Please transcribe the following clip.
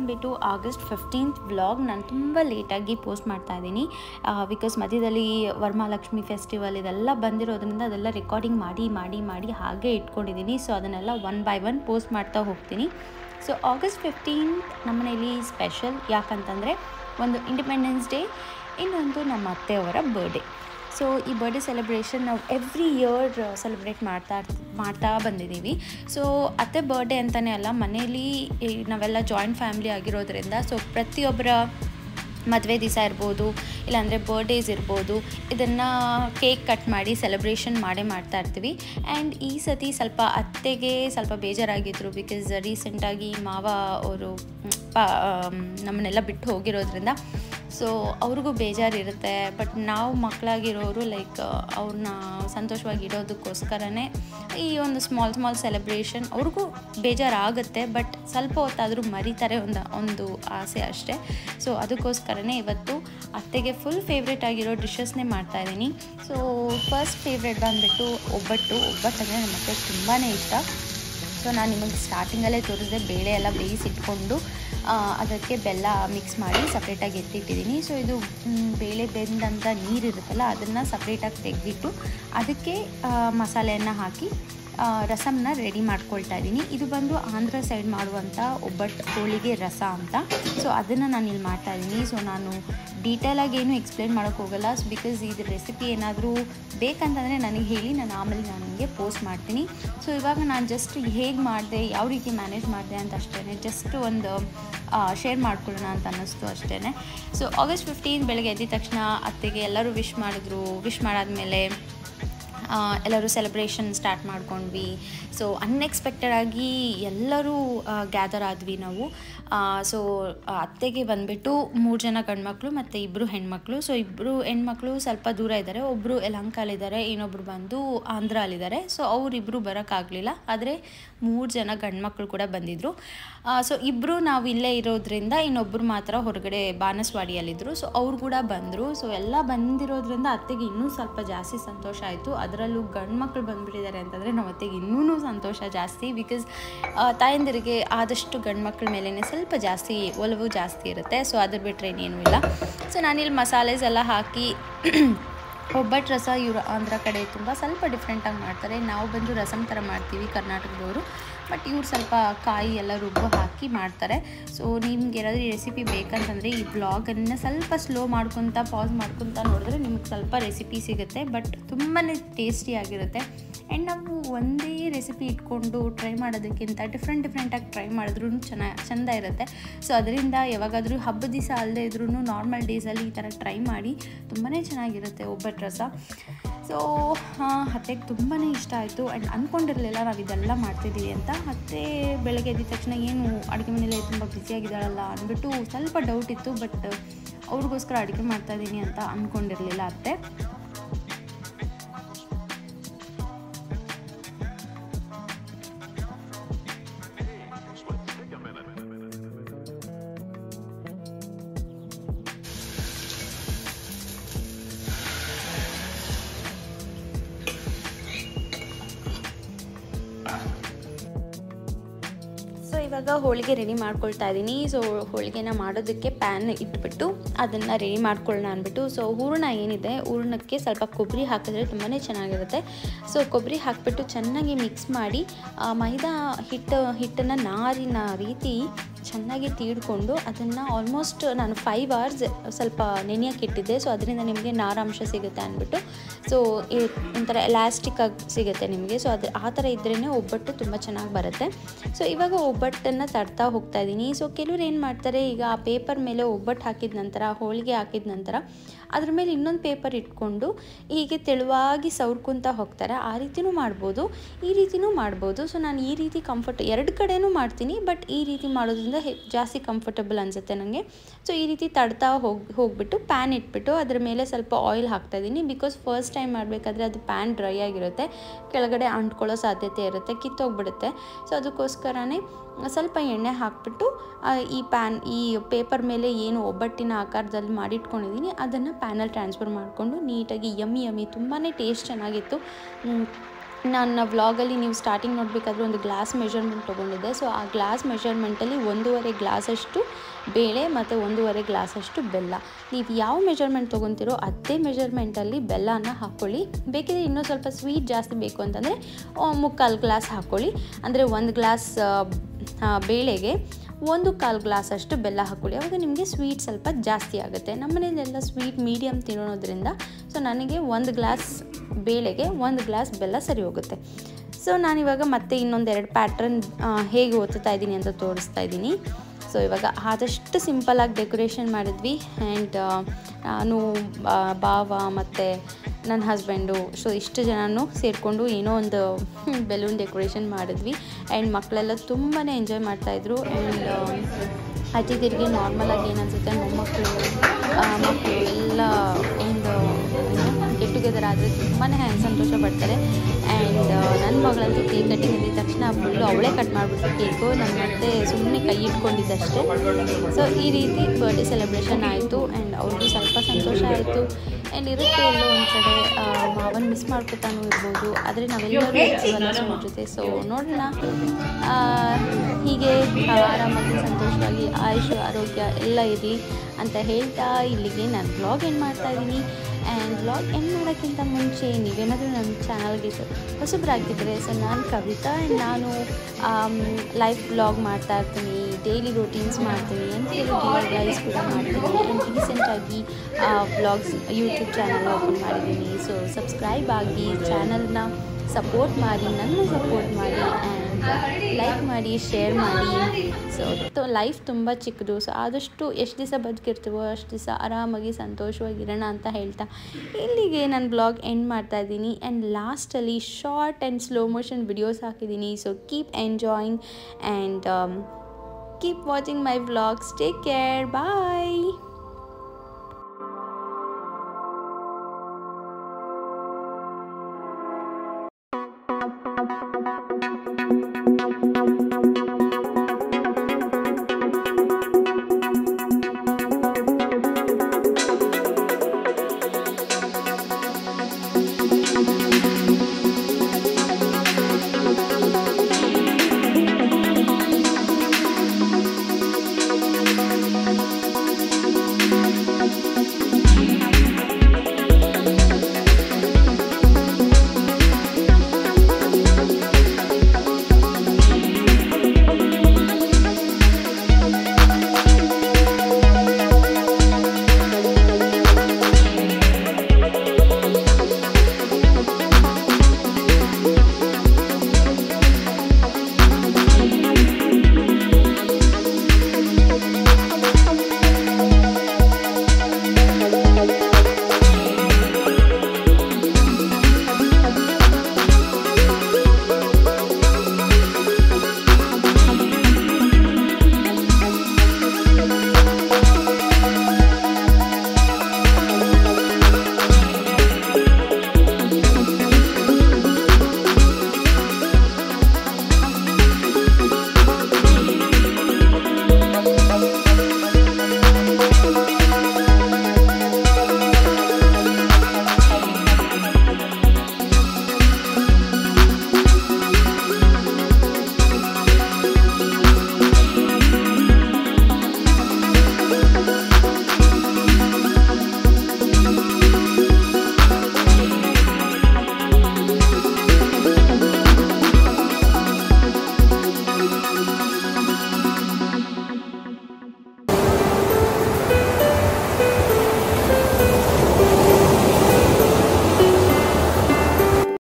ಬಂದುಬಿಟ್ಟು August fifteenth vlog ನಾನು ತುಂಬ ಲೇಟಾಗಿ ಪೋಸ್ಟ್ ಮಾಡ್ತಾ ಇದ್ದೀನಿ ಬಿಕಾಸ್ ಮಧ್ಯದಲ್ಲಿ ವರಮಹಾಲಕ್ಷ್ಮಿ ಫೆಸ್ಟಿವಲ್ ಇದೆಲ್ಲ ಬಂದಿರೋದ್ರಿಂದ ಅದೆಲ್ಲ ರೆಕಾರ್ಡಿಂಗ್ ಮಾಡಿ ಮಾಡಿ ಮಾಡಿ ಹಾಗೆ ಇಟ್ಕೊಂಡಿದ್ದೀನಿ ಸೊ ಅದನ್ನೆಲ್ಲ ಒನ್ ಬೈ ಒನ್ ಪೋಸ್ಟ್ ಮಾಡ್ತಾ ಹೋಗ್ತೀನಿ ಸೊ ಆಗಸ್ಟ್ ಫಿಫ್ಟೀನ್ತ್ ನಮ್ಮನೇಲಿ ಸ್ಪೆಷಲ್ ಯಾಕಂತಂದರೆ ಒಂದು ಇಂಡಿಪೆಂಡೆನ್ಸ್ ಡೇ ಇನ್ನೊಂದು ನಮ್ಮ ಅತ್ತೆಯವರ ಬರ್ಡೇ ಸೊ ಈ ಬರ್ಡೇ ಸೆಲೆಬ್ರೇಷನ್ ನಾವು ಎವ್ರಿ ಇಯರ್ ಸೆಲೆಬ್ರೇಟ್ ಮಾಡ್ತಾ ಇರ್ತ- ಮಾಡ್ತಾ ಬಂದಿದ್ದೀವಿ ಸೊ ಅತ್ತೆ ಬರ್ಡೇ ಅಂತಲೇ ಅಲ್ಲ ಮನೇಲಿ ಈ ನಾವೆಲ್ಲ ಜಾಯಿಂಟ್ ಫ್ಯಾಮ್ಲಿ ಆಗಿರೋದ್ರಿಂದ ಸೊ ಪ್ರತಿಯೊಬ್ಬರ ಮದುವೆ ದಿವಸ ಇರ್ಬೋದು ಇಲ್ಲಾಂದರೆ ಬರ್ಡೇಸ್ ಇರ್ಬೋದು ಇದನ್ನು ಕೇಕ್ ಕಟ್ ಮಾಡಿ ಸೆಲೆಬ್ರೇಷನ್ ಮಾಡೇ ಮಾಡ್ತಾ ಇರ್ತೀವಿ ಆ್ಯಂಡ್ ಈ ಸತಿ ಸ್ವಲ್ಪ ಅತ್ತೆಗೆ ಸ್ವಲ್ಪ ಬೇಜಾರಾಗಿದ್ದರು ಬಿಕಾಸ್ ರೀಸೆಂಟಾಗಿ ಮಾವ ಅವರು ಪ ನಮ್ಮನ್ನೆಲ್ಲ ಬಿಟ್ಟು ಹೋಗಿರೋದ್ರಿಂದ ಸೊ ಅವ್ರಿಗೂ ಬೇಜಾರಿರುತ್ತೆ ಬಟ್ ನಾವು ಮಕ್ಕಳಾಗಿರೋರು ಲೈಕ್ ಅವ್ರನ್ನ ಸಂತೋಷವಾಗಿ ಇಡೋದಕ್ಕೋಸ್ಕರನೇ ಈ ಒಂದು ಸ್ಮಾಲ್ ಸ್ಮಾಲ್ ಸೆಲೆಬ್ರೇಷನ್ ಅವ್ರಿಗೂ ಬೇಜಾರಾಗುತ್ತೆ ಬಟ್ ಸ್ವಲ್ಪ ಹೊತ್ತಾದರೂ ಮರಿತಾರೆ ಒಂದು ಒಂದು ಆಸೆ ಅಷ್ಟೇ ಸೊ ಅದಕ್ಕೋಸ್ಕರನೇ ಇವತ್ತು ಅತ್ತೆಗೆ ಫುಲ್ ಫೇವ್ರೇಟ್ ಆಗಿರೋ ಡಿಶಸ್ನೇ ಮಾಡ್ತಾ ಇದ್ದೀನಿ ಸೊ ಫಸ್ಟ್ ಫೇವ್ರೇಟ್ ಬಂದುಬಿಟ್ಟು ಒಬ್ಬಟ್ಟು ಒಬ್ಬಟ್ಟು ಅಂದರೆ ನಮ್ಮ ಅತ್ತೆಗೆ ತುಂಬಾ ಇಷ್ಟ ಸೊ ನಾನು ನಿಮಗೆ ಸ್ಟಾರ್ಟಿಂಗಲ್ಲೇ ತೋರಿಸಿದೆ ಬೇಳೆ ಎಲ್ಲ ಬೇಯಿಸಿಟ್ಕೊಂಡು ಆ, ಅದಕ್ಕೆ ಬೆಲ್ಲ ಮಿಕ್ಸ್ ಮಾಡಿ ಸಪ್ರೇಟಾಗಿ ಎತ್ತಿಟ್ಟಿದ್ದೀನಿ ಸೊ ಇದು ಮ್, ಬೇಳೆ ಬೆಂದಂಥ ನೀರು ಇರುತ್ತಲ್ಲ ಅದನ್ನು ಸಪ್ರೇಟಾಗಿ ತೆಗೆದಿಟ್ಟು ಅದಕ್ಕೆ ಆ, ಮಸಾಲೆಯನ್ನು ಹಾಕಿ ಆ, ರಸಮ್ನ ರೆಡಿ ಮಾಡ್ಕೊಳ್ತಾ ಇದ್ದೀನಿ ಇದು ಬಂದು ಆಂಧ್ರ ಸೈಡ್ ಮಾಡುವಂಥ ಒಬ್ಬಟ್ಟು ಹೋಳಿಗೆ ರಸ ಅಂತ ಸೊ ಅದನ್ನು ನಾನು ಇಲ್ಲಿ ಮಾಡ್ತಾ ಇದ್ದೀನಿ ಸೊ ನಾನು ಡೀಟೇಲಾಗಿ ಏನು ಎಕ್ಸ್ಪ್ಲೇನ್ ಮಾಡೋಕ್ಕೆ ಹೋಗಲ್ಲ ಬಿಕಾಸ್ ಇದು ರೆಸಿಪಿ ಏನಾದರೂ ಬೇಕಂತಂದರೆ ನನಗೆ ಹೇಳಿ ನಾನು ಆಮೇಲೆ ನಾನು ನಿಮಗೆ ಪೋಸ್ಟ್ ಮಾಡ್ತೀನಿ ಸೊ ಇವಾಗ ನಾನು ಜಸ್ಟ್ ಹೇಗೆ ಮಾಡಿದೆ ಯಾವ ರೀತಿ ಮ್ಯಾನೇಜ್ ಮಾಡಿದೆ ಅಂತ ಅಷ್ಟೇ ಜಸ್ಟ್ ಒಂದು ಶೇರ್ ಮಾಡ್ಕೊಳ್ಳೋಣ ಅಂತ ಅನ್ನಿಸ್ತು ಅಷ್ಟೇ ಸೊ ಆಗಸ್ಟ್ ಫಿಫ್ಟೀನ್ ಬೆಳಗ್ಗೆ ಎದ್ದ ತಕ್ಷಣ ಅತ್ತೆಗೆ ಎಲ್ಲರೂ ವಿಶ್ ಮಾಡಿದ್ರು ವಿಶ್ ಮಾಡಾದಮೇಲೆ ಎಲ್ಲರೂ ಸೆಲೆಬ್ರೇಷನ್ ಸ್ಟಾರ್ಟ್ ಮಾಡ್ಕೊಂಡ್ವಿ ಸೊ ಅನ್ಎಕ್ಸ್ಪೆಕ್ಟೆಡ್ ಆಗಿ ಎಲ್ಲರೂ ಗ್ಯಾದರ್ ಆದ್ವಿ ನಾವು ಸೊ ಅತ್ತೆಗೆ ಬಂದುಬಿಟ್ಟು ಮೂರು ಜನ ಗಂಡ್ಮಕ್ಳು ಮತ್ತು ಇಬ್ಬರು ಹೆಣ್ಮಕ್ಳು ಸೊ ಇಬ್ಬರು ಹೆಣ್ಮಕ್ಳು ಸ್ವಲ್ಪ ದೂರ ಇದ್ದಾರೆ ಒಬ್ಬರು ಯಲಹಂಕಲ್ಲಿದ್ದಾರೆ ಇನ್ನೊಬ್ರು ಬಂದು ಆಂಧ್ರಲ್ಲಿದ್ದಾರೆ ಸೊ ಅವರಿಬ್ಬರು ಬರೋಕ್ಕಾಗಲಿಲ್ಲ ಆದರೆ ಮೂರು ಜನ ಗಂಡ್ಮಕ್ಳು ಕೂಡ ಬಂದಿದ್ದರು ಸೊ ಇಬ್ಬರು ನಾವು ಇಲ್ಲೇ ಇರೋದ್ರಿಂದ ಇನ್ನೊಬ್ಬರು ಮಾತ್ರ ಹೊರಗಡೆ ಬಾನಸವಾಡಿಯಲ್ಲಿದ್ದರು ಸೊ ಅವ್ರು ಕೂಡ ಬಂದರು ಸೊ ಎಲ್ಲ ಬಂದಿರೋದ್ರಿಂದ ಅತ್ತೆಗೆ ಇನ್ನೂ ಸ್ವಲ್ಪ ಜಾಸ್ತಿ ಸಂತೋಷ ಆಯಿತು ಅದರಲ್ಲೂ ಗಂಡು ಮಕ್ಕಳು ಬಂದುಬಿಟ್ಟಿದ್ದಾರೆ ಅಂತಂದರೆ ನಮ್ಮ ಅತ್ತೆಗೆ ಇನ್ನೂ ಸಂತೋಷ ಜಾಸ್ತಿ ಬಿಕಾಸ್ ತಾಯಂದಿರಿಗೆ ಆದಷ್ಟು ಗಂಡು ಮಕ್ಕಳ ಮೇಲೇ ಸ್ವಲ್ಪ ಜಾಸ್ತಿ ಒಲವು ಜಾಸ್ತಿ ಇರುತ್ತೆ ಸೊ ಅದ್ರ ಬಿಟ್ಟರೆ ಇನ್ನೇನೂ ಇಲ್ಲ ಸೊ ನಾನಿಲ್ಲಿ ಮಸಾಲೆಸ್ ಎಲ್ಲ ಹಾಕಿ ಒಬ್ಬಟ್ಟು ರಸ ಇವರು ಆಂಧ್ರ ಕಡೆ ತುಂಬ ಸ್ವಲ್ಪ ಡಿಫ್ರೆಂಟಾಗಿ ಮಾಡ್ತಾರೆ ನಾವು ಬಂದು ರಸಮ್ ಥರ ಮಾಡ್ತೀವಿ ಕರ್ನಾಟಕದವರು ಬಟ್ ಇವ್ರು ಸ್ವಲ್ಪ ಕಾಯಿ ಎಲ್ಲ ರುಬ್ಬು ಹಾಕಿ ಮಾಡ್ತಾರೆ ಸೊ ನಿಮ್ಗೆ ಏನಾದರೂ ಈ ರೆಸಿಪಿ ಬೇಕಂತಂದರೆ ಈ ಬ್ಲಾಗನ್ನು ಸ್ವಲ್ಪ ಸ್ಲೋ ಮಾಡ್ಕೊತ ಪಾಸ್ ಮಾಡ್ಕೊತ ನೋಡಿದ್ರೆ ನಿಮ್ಗೆ ಸ್ವಲ್ಪ ರೆಸಿಪಿ ಸಿಗುತ್ತೆ ಬಟ್ ತುಂಬಾ ಟೇಸ್ಟಿಯಾಗಿರುತ್ತೆ ಆ್ಯಂಡ್ ನಾವು ಒಂದೇ ರೆಸಿಪಿ ಇಟ್ಕೊಂಡು ಟ್ರೈ ಮಾಡೋದಕ್ಕಿಂತ ಡಿಫ್ರೆಂಟ್ ಡಿಫ್ರೆಂಟಾಗಿ ಟ್ರೈ ಮಾಡಿದ್ರೂ ಚೆನ್ನಾಗಿ ಚೆಂದ ಇರುತ್ತೆ ಸೊ ಅದರಿಂದ ಯಾವಾಗಾದರೂ ಹಬ್ಬದ ದಿವಸ ಅಲ್ಲದೆ ಇದ್ರೂ ನಾರ್ಮಲ್ ಡೇಸಲ್ಲಿ ಈ ಥರ ಟ್ರೈ ಮಾಡಿ ತುಂಬಾ ಚೆನ್ನಾಗಿರುತ್ತೆ ಒಬ್ಬಟ್ಟು ರಸ ಸೊ ಅತ್ತೆಗೆ ತುಂಬಾ ಇಷ್ಟ ಆಯಿತು ಆ್ಯಂಡ್ ಅಂದ್ಕೊಂಡಿರಲಿಲ್ಲ ನಾವು ಇದೆಲ್ಲ ಮಾಡ್ತಿದ್ದೀವಿ ಅಂತ ಮತ್ತು ಬೆಳಗ್ಗೆ ಎದ್ದ ತಕ್ಷಣ ಏನು ಅಡುಗೆ ಮನೇಲಿ ತುಂಬ ಬ್ಯುಸಿಯಾಗಿದ್ದಾಳಲ್ಲ ಅಂದ್ಬಿಟ್ಟು ಸ್ವಲ್ಪ ಡೌಟ್ ಇತ್ತು ಬಟ್ ಅವ್ರಿಗೋಸ್ಕರ ಅಡುಗೆ ಮಾಡ್ತಾಯಿದ್ದೀನಿ ಅಂತ ಅಂದ್ಕೊಂಡಿರಲಿಲ್ಲ ಅತ್ತೆ ಸೊ ಇವಾಗ ಹೋಳಿಗೆ ರೆಡಿ ಮಾಡ್ಕೊಳ್ತಾ ಇದ್ದೀನಿ ಸೊ ಹೋಳಿಗೆನ ಮಾಡೋದಕ್ಕೆ ಪ್ಯಾನ್ ಇಟ್ಬಿಟ್ಟು ಅದನ್ನು ರೆಡಿ ಮಾಡ್ಕೊಳ್ಳೋಣ ಅಂದ್ಬಿಟ್ಟು ಸೊ ಹೂರಣ ಏನಿದೆ ಹೂರಣಕ್ಕೆ ಸ್ವಲ್ಪ ಕೊಬ್ಬರಿ ಹಾಕಿದ್ರೆ ತುಂಬಾ ಚೆನ್ನಾಗಿರುತ್ತೆ ಸೊ ಕೊಬ್ಬರಿ ಹಾಕಿಬಿಟ್ಟು ಚೆನ್ನಾಗಿ ಮಿಕ್ಸ್ ಮಾಡಿ ಆ, ಮೈದಾ ಹಿಟ್ಟು ಹಿಟ್ಟನ್ನು ನಾರಿನ ರೀತಿ ಚೆನ್ನಾಗಿ ತೀಡ್ಕೊಂಡು ಅದನ್ನು ಆಲ್ಮೋಸ್ಟ್ ನಾನು ಫೈವ್ ಅವರ್ಸ್ ಸ್ವಲ್ಪ ನೆನೆಯೋಕೆ ಇಟ್ಟಿದ್ದೆ ಸೊ ಅದರಿಂದ ನಿಮಗೆ ನಾರಾಂಶ ಸಿಗುತ್ತೆ ಅಂದ್ಬಿಟ್ಟು ಸೊ ಒಂಥರ ಎಲಾಸ್ಟಿಕ್ ಆಗಿ ಸಿಗುತ್ತೆ ನಿಮಗೆ ಸೊ ಅದು ಆ ಥರ ಇದ್ರೇ ಒಬ್ಬಟ್ಟು ತುಂಬ ಚೆನ್ನಾಗಿ ಬರುತ್ತೆ ಸೊ ಇವಾಗ ಒಬ್ಬಟ್ಟನ್ನು ತಡ್ತಾ ಹೋಗ್ತಾ ಇದ್ದೀನಿ ಸೊ ಕೆಲವ್ರು ಏನು ಮಾಡ್ತಾರೆ ಈಗ ಆ ಪೇಪರ್ ಮೇಲೆ ಒಬ್ಬಟ್ಟು ಹಾಕಿದ ನಂತರ ಹೋಳಿಗೆ ಹಾಕಿದ ನಂತರ ಅದ್ರ ಮೇಲೆ ಇನ್ನೊಂದು ಪೇಪರ್ ಇಟ್ಕೊಂಡು ಹೀಗೆ ತೆಳುವಾಗಿ ಸವರ್ಕೊತ ಹೋಗ್ತಾರೆ ಆ ರೀತಿನೂ ಮಾಡ್ಬೋದು ಈ ರೀತಿನೂ ಮಾಡ್ಬೋದು ಸೊ ನಾನು ಈ ರೀತಿ ಕಂಫರ್ಟ್ ಎರಡು ಕಡೆನೂ ಮಾಡ್ತೀನಿ ಬಟ್ ಈ ರೀತಿ ಮಾಡೋದ್ರಿಂದ ಹೆ- ಜಾಸ್ತಿ ಕಂಫರ್ಟಬಲ್ ಅನಿಸುತ್ತೆ ನನಗೆ ಸೊ ಈ ರೀತಿ ತಡ್ತಾ ಹೋಗಿ ಹೋಗ್ಬಿಟ್ಟು ಪ್ಯಾನ್ ಇಟ್ಬಿಟ್ಟು ಅದ್ರ ಮೇಲೆ ಸ್ವಲ್ಪ ಆಯಿಲ್ ಹಾಕ್ತಾ ಇದ್ದೀನಿ ಬಿಕಾಸ್ ಫಸ್ಟ್ ಟೈಮ್ ಮಾಡಬೇಕಾದ್ರೆ ಅದು ಪ್ಯಾನ್ ಡ್ರೈ ಆಗಿರುತ್ತೆ ಕೆಳಗಡೆ ಅಂಟ್ಕೊಳ್ಳೋ ಸಾಧ್ಯತೆ ಇರುತ್ತೆ ಕಿತ್ತೋಗ್ಬಿಡುತ್ತೆ ಸೊ ಅದಕ್ಕೋಸ್ಕರನೇ ಸ್ವಲ್ಪ ಎಣ್ಣೆ ಹಾಕ್ಬಿಟ್ಟು ಆ, ಈ ಪ್ಯಾನ್ ಈ ಪೇಪರ್ ಮೇಲೆ ಏನು ಒಬ್ಬಟ್ಟಿನ ಆಕಾರದಲ್ಲಿ ಮಾಡಿಟ್ಕೊಂಡಿದ್ದೀನಿ ಅದನ್ನು ಪ್ಯಾನಲ್ಲಿ ಟ್ರಾನ್ಸ್ಫರ್ ಮಾಡಿಕೊಂಡು ನೀಟಾಗಿ ಯಮ್ಮಿ ಯಮ್ಮಿ ತುಂಬಾ ಟೇಸ್ಟ್ ಚೆನ್ನಾಗಿತ್ತು ಮ್, ನನ್ನ ವ್ಲಾಗಲ್ಲಿ ನೀವು ಸ್ಟಾರ್ಟಿಂಗ್ ನೋಡಬೇಕಾದ್ರೆ ಒಂದು ಗ್ಲಾಸ್ ಮೆಷರ್ಮೆಂಟ್ ತೊಗೊಂಡಿದ್ದೆ ಸೊ ಆ ಗ್ಲಾಸ್ ಮೆಷರ್ಮೆಂಟಲ್ಲಿ ಒಂದೂವರೆ ಗ್ಲಾಸಷ್ಟು ಬೇಳೆ ಮತ್ತು ಒಂದೂವರೆ ಗ್ಲಾಸಷ್ಟು ಬೆಲ್ಲ ನೀವು ಯಾವ ಮೆಷರ್ಮೆಂಟ್ ತೊಗೊತಿರೋ ಅದೇ ಮೆಷರ್ಮೆಂಟಲ್ಲಿ ಬೆಲ್ಲನ ಹಾಕ್ಕೊಳ್ಳಿ ಬೇಕಿದ್ರೆ ಇನ್ನೂ ಸ್ವಲ್ಪ ಸ್ವೀಟ್ ಜಾಸ್ತಿ ಬೇಕು ಅಂತಂದರೆ ಮುಕ್ಕಾಲು ಗ್ಲಾಸ್ ಹಾಕ್ಕೊಳ್ಳಿ ಅಂದರೆ ಒಂದು ಗ್ಲಾಸ್ ಬೇಳೆಗೆ ಒಂದು ಕಾಲು ಗ್ಲಾಸ್ ಅಷ್ಟು ಬೆಲ್ಲ ಹಾಕ್ಕೊಳ್ಳಿ ಅವಾಗ ನಿಮಗೆ ಸ್ವೀಟ್ ಸ್ವಲ್ಪ ಜಾಸ್ತಿ ಆಗುತ್ತೆ ನಮ್ಮ ಮನೆಯಲ್ಲೆಲ್ಲ ಸ್ವೀಟ್ ಮೀಡಿಯಮ್ ತಿನ್ನೋದ್ರಿಂದ ಸೊ ನನಗೆ ಒಂದು ಗ್ಲಾಸ್ ಬೇಳೆಗೆ ಒಂದು ಗ್ಲಾಸ್ ಬೆಲ್ಲ ಸರಿ ಹೋಗುತ್ತೆ ಸೊ ನಾನಿವಾಗ ಮತ್ತೆ ಇನ್ನೊಂದೆರಡು ಪ್ಯಾಟ್ರನ್ ಹೇಗೆ ಓದ್ತಾ ಇದ್ದೀನಿ ಅಂತ ತೋರಿಸ್ತಾ ಇದ್ದೀನಿ ಸೊ ಇವಾಗ ಆದಷ್ಟು ಸಿಂಪಲಾಗಿ ಡೆಕೋರೇಷನ್ ಮಾಡಿದ್ವಿ ಆ್ಯಂಡ್ ನಾನು ಭಾವ ಮತ್ತು ನನ್ನ ಹಸ್ಬೆಂಡು ಸೊ ಇಷ್ಟು ಜನನೂ ಸೇರಿಕೊಂಡು ಏನೋ ಒಂದು ಬೆಲೂನ್ ಡೆಕೋರೇಷನ್ ಮಾಡಿದ್ವಿ ಆ್ಯಂಡ್ ಮಕ್ಕಳೆಲ್ಲ ತುಂಬಾ ಎಂಜಾಯ್ ಮಾಡ್ತಾಯಿದ್ರು ಆ್ಯಂಡ್ ಅತಿಥಿರಿಗೆ ನಾರ್ಮಲಾಗಿ ಏನನ್ಸುತ್ತೆ ಮೊಮ್ಮಕ್ಕಳು ಮಕ್ಕಳು ಎಲ್ಲ ಒಂದು ಗೆಟ್ ಟುಗೆದರ್ ಆದರೆ ತುಂಬಾ ಸಂತೋಷ ಪಡ್ತಾರೆ ಆ್ಯಂಡ್ ನನ್ನ ಮಗಳಂತೂ ಕೇಕ್ ಕಟ್ಟಿಂಗ್ ಇದ್ದ ತಕ್ಷಣ ಫುಲ್ಲು ಅವಳೇ ಕಟ್ ಮಾಡಿಬಿಟ್ಟು ಕೇಕು ನಮ್ಮ ಮತ್ತೆ ಸುಮ್ಮನೆ ಕೈ ಇಟ್ಕೊಂಡಿದ್ದಷ್ಟೇ ಸೊ ಈ ರೀತಿ ಬರ್ಡೇ ಸೆಲೆಬ್ರೇಷನ್ ಆಯಿತು ಆ್ಯಂಡ್ ಅವ್ರಿಗೂ ಸ್ವಲ್ಪ ಸಂತೋಷ ಆಯಿತು ಆ್ಯಂಡ್ ಇರುತ್ತೆ ಎಲ್ಲೋ ಒಂದು ಕಡೆ ಮಾವನ್ ಮಿಸ್ ಮಾಡ್ಕೊತಾನೂ ಇರ್ಬೋದು ಆದರೆ ನಾವೆಲ್ಲರೂ ಇರ್ತೀವಲ್ಲ ಸುಮ್ಮ ಜೊತೆ ಸೊ ನೋಡೋಣ ಹೀಗೆ ಆರಾಮಾಗಿ ಸಂತೋಷವಾಗಿ ಆಯುಷು ಆರೋಗ್ಯ ಎಲ್ಲ ಇರಲಿ ಅಂತ ಹೇಳ್ತಾ ಇಲ್ಲಿಗೆ ನಾನು ಬ್ಲಾಗ್ ಏನು ಮಾಡ್ತಾ ಇದ್ದೀನಿ ಆ್ಯಂಡ್ ಬ್ಲಾಗ್ ಎಂಡ್ ಮಾಡೋಕ್ಕಿಂತ ಮುಂಚೆ ನೀವೇನಾದರೂ ನನ್ನ ಚಾನಲ್ಗೆ ಹೊಸಬ್ರಾಗಿದ್ದರೆ ಸೊ ನಾನು ಕವಿತಾ ಆ್ಯಂಡ್ ನಾನು ಲೈಫ್ ಬ್ಲಾಗ್ ಮಾಡ್ತಾ ಇರ್ತೀನಿ ಡೈಲಿ ರೂಟೀನ್ಸ್ ಮಾಡ್ತೀನಿ ಅಂತ ಹೇಳಿ ಗೈಸ್ ಕೂಡ ಮಾಡ್ತೀನಿ ಆ್ಯಂಡ್ ರೀಸೆಂಟಾಗಿ ಬ್ಲಾಗ್ಸ್ ಯೂಟ್ಯೂಬ್ ಚಾನಲ್ ಓಪನ್ ಮಾಡಿದ್ದೀನಿ ಸೊ ಸಬ್ಸ್ಕ್ರೈಬ್ ಆಗಿ ಚಾನಲ್ನ ಸಪೋರ್ಟ್ ಮಾಡಿ ನನ್ನ ಸಪೋರ್ಟ್ ಮಾಡಿ ಆ್ಯಂಡ್ ಲೈಕ್ ಮಾಡಿ ಶೇರ್ ಮಾಡಿ ಸೊ ಲೈಫ್ ತುಂಬ ಚಿಕ್ಕದು ಸೊ ಆದಷ್ಟು ಎಷ್ಟು ದಿವಸ ಬದುಕಿರ್ತೀವೋ ಅಷ್ಟು ದಿವಸ ಆರಾಮಾಗಿ ಸಂತೋಷವಾಗಿರೋಣ ಅಂತ ಹೇಳ್ತಾ ಇಲ್ಲಿಗೆ ನಾನು ಬ್ಲಾಗ್ ಎಂಡ್ ಮಾಡ್ತಾ ಇದ್ದೀನಿ ಆ್ಯಂಡ್ ಲಾಸ್ಟಲ್ಲಿ short and slow motion videos ಹಾಕಿದ್ದೀನಿ so keep enjoying and keep watching my vlogs take care bye